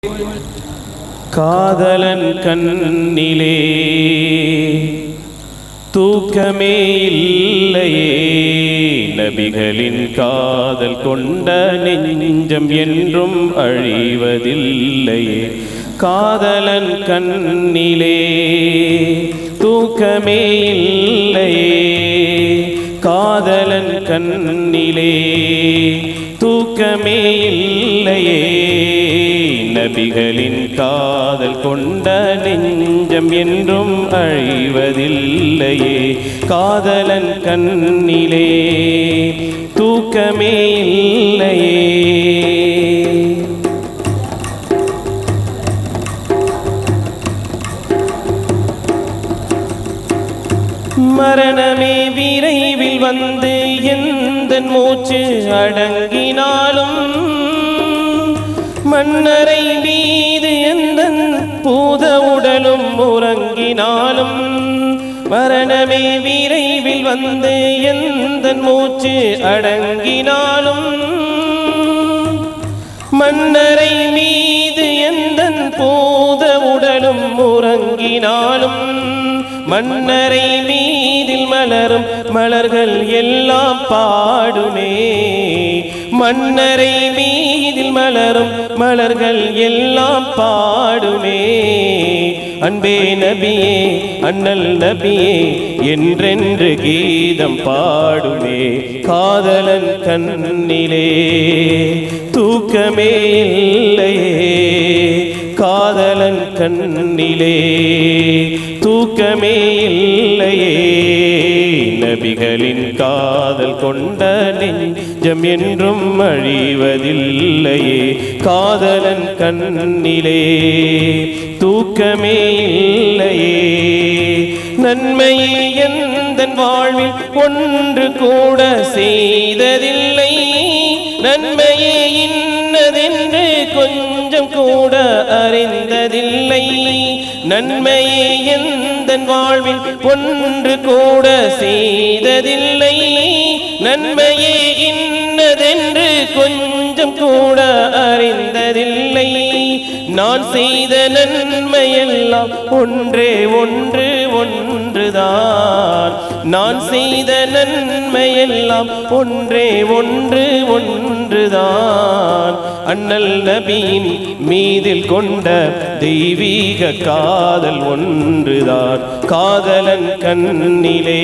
காதலன் கண்ணிலே தூக்கமே இல்லையே நபிகளின் காதல் கொண்ட நெஞ்சம் என்றும் அழிவதில்லையே காதலன் கண்ணிலே தூக்கமே இல்லையே காதலன் கண்ணிலே தூக்கமே இல்லையே நபிகளின் காதல் கொண்ட நெஞ்சம் என்றும் அழிவதில்லையே காதலன் கண்ணிலே தூக்கமே இல்லையே மரணமே விரைவில் வந்து எந்த மூச்சு அடங்கினாலும் மன்னரை மீது எந்த பூத உடலும் உறங்கினாலும் மரணமே விரைவில் வந்து எந்த மூச்சு அடங்கினாலும் மன்னரை மீது எந்த பூத உடலும் உறங்கினாலும் மன்னரை மீதில் மலரும் மலர்கள் எல்லாம் பாடுமே மன்னரை மீதில் மலரும் மலர்கள் எல்லாம் பாடுமே அன்பே நபியே அண்ணல் நபியே என்றென்று கீதம் பாடுமே காதலன் கண்ணிலே தூக்கமே இல்லையே காதலன் கண்ணிலே தூக்கமே இல்லையே நபிகளின் காதல் கொண்ட நெஞ்சம் என்றும் அழிவதில்லையே காதலன் கண்ணிலே தூக்கமே இல்லையே நன்மையை எந்த வாழ்வில் ஒன்று கூட செய்ததில்லை நன்மையே இன்னதென்று கொஞ்சம் கூட அறிந்ததில்லை நன்மையே எந்த வாழ்வில் ஒன்று கூட செய்ததில்லை நன்மையே இன்னதென்று கொஞ்சம் கூட அறிந்ததில்லை நான் செய்த நன்மையெல்லாம் ஒன்றே ஒன்று ஒன்றுதான் நான் செய்த நன்மையெல்லாம் ஒன்றே ஒன்று ஒன்றுதான் அண்ணல் நபியின் மீதில் கொண்ட தெய்வீக காதல் ஒன்றுதான் காதலன் கண்ணிலே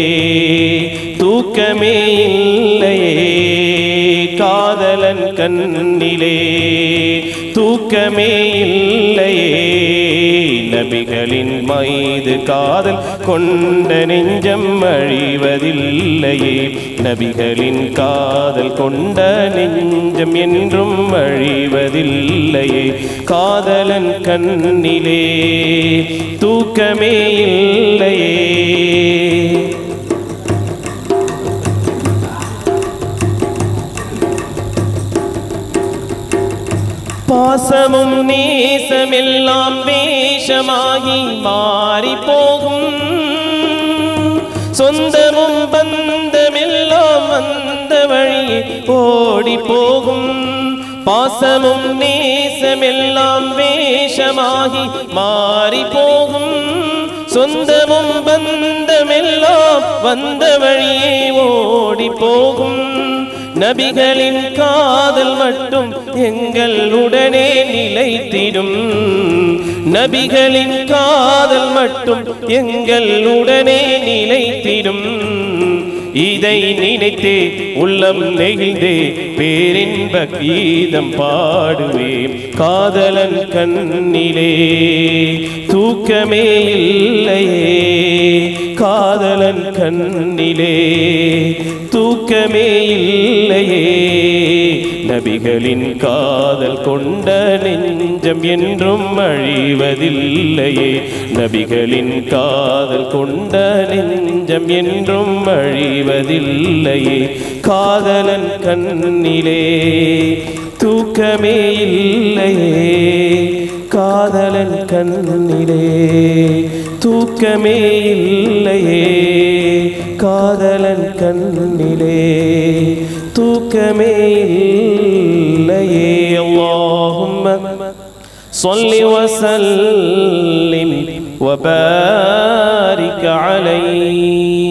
தூக்கமே இல்லையே காதலன் கண்ணிலே தூக்கமே இல்லையே நபிகளின் மீது காதல் கொண்ட நெஞ்சம் அழிவதில்லையே நபிகளின் காதல் கொண்ட நெஞ்சம் என்றும் அழிவதில்லையே காதலன் கண்ணிலே தூக்கமே இல்லையே பாசமும் நேசமெல்லாம் வேஷமாகி மாறி போகும் சொந்தமும் பந்தமெல்லாம் அந்த வழி ஓடி போகும் பாசமும் நேசமெல்லாம் வேஷமாகி மாறி போகும் சொந்தமும் பந்தமெல்லாம் வந்த வழியே ஓடி போகும் நபிகளின் காதல் மட்டும் எங்கள் உடனே நிலைத்திடும் நபிகளின் காதல் மட்டும் எங்கள் உடனே நிலைத்திடும் இதை நினைத்தே உள்ளம் நெகிழ்ந்தே பேரின்ப கீதம் பாடுவேன் காதலன் கண்ணிலே தூக்கமே இல்லையே காதலன் கண்ணிலே தூக்கமே இல்லையே நபிகளின் காதல் கொண்ட நெஞ்சம் என்றும் அழிவதில்லையே நபிகளின் காதல் கொண்ட நெஞ்சம் என்றும் அழிவதில்லையே காதலன் கண்ணிலே தூக்கமே இல்லையே காதலன் கண்ணிலே தூக்கமே இல்லையே காதலன் கண்ணிலே தூக்கமே இல்லையே அல்லாஹும்ம صل وسلم وبارك عليه